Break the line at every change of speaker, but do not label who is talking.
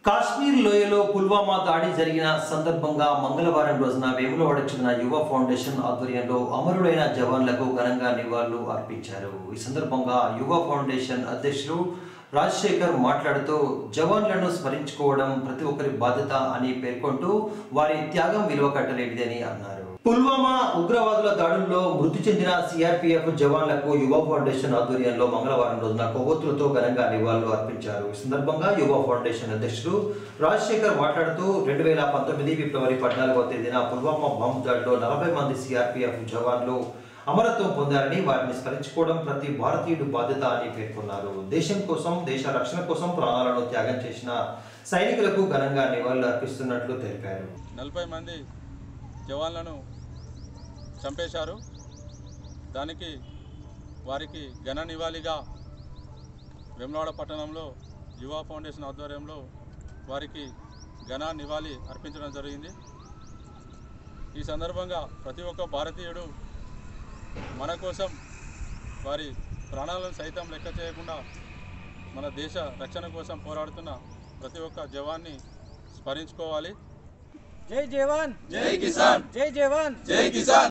కాశ్మీర్ లోయలో పుల్వామా దాడి జరిగిన సందర్భంగా మంగళవారం రోజున వేములవాడ చెందిన యువ ఫౌండేషన్ ఆధ్వర్యంలో అమరులైన జవాన్లకు ఘనంగా నివాళులు అర్పించారు ఈ సందర్భంగా యువ ఫౌండేషన్ అధ్యక్షులు రాజశేఖర్ మాట్లాడుతూ జవాన్లను స్మరించుకోవడం ప్రతి ఒక్కరి బాధ్యత అని పేర్కొంటూ వారి త్యాగం విలువ కట్టలేనిదని అన్నారు పుల్వామా ఉగ్రవాదుల దాడుల్లో మృతి చెందిన సిఆర్పీఎఫ్ జవాన్లకు యువ ఫౌండేషన్ ఆధ్వర్యంలో మంగళవారం రోజున కొవ్వొత్తులతో ఘనంగా నివాళులు అర్పించారు ఈ సందర్భంగా యువ ఫౌండేషన్ అధ్యక్షుడు రాజశేఖర్ మాట్లాడుతూ రెండు వేల పంతొమ్మిది ఫిబ్రవరి పద్నాలుగవ తేదీన పుల్వామా బాంబు దాడిలో నలభై మంది సిఆర్పీఎఫ్ జవాన్లు అమరత్వం పొందారని వారిని స్మరించుకోవడం ప్రతి భారతీయుడు బాధ్యత అని పేర్కొన్నారు దేశం కోసం దేశ రక్షణ కోసం ప్రాణాలను త్యాగం చేసిన సైనికులకు ఘనంగా నివాళులు అర్పిస్తున్నట్లు తెలిపారు
నలభై మంది జవాన్లను చంపేశారు దానికి వారికి ఘన నివాళిగా వెమ్లవాడ పట్టణంలో యువ ఫౌండేషన్ ఆధ్వర్యంలో వారికి ఘన నివాళి అర్పించడం జరిగింది ఈ సందర్భంగా ప్రతి ఒక్క భారతీయుడు మన కోసం వారి ప్రాణాలను సైతం లెక్క చేయకుండా మన దేశ రక్షణ కోసం పోరాడుతున్న ప్రతి ఒక్క జవాన్ని స్మరించుకోవాలి
జై జవాన్ జై కిసాన్ జై జవాన్ జై కిసాన్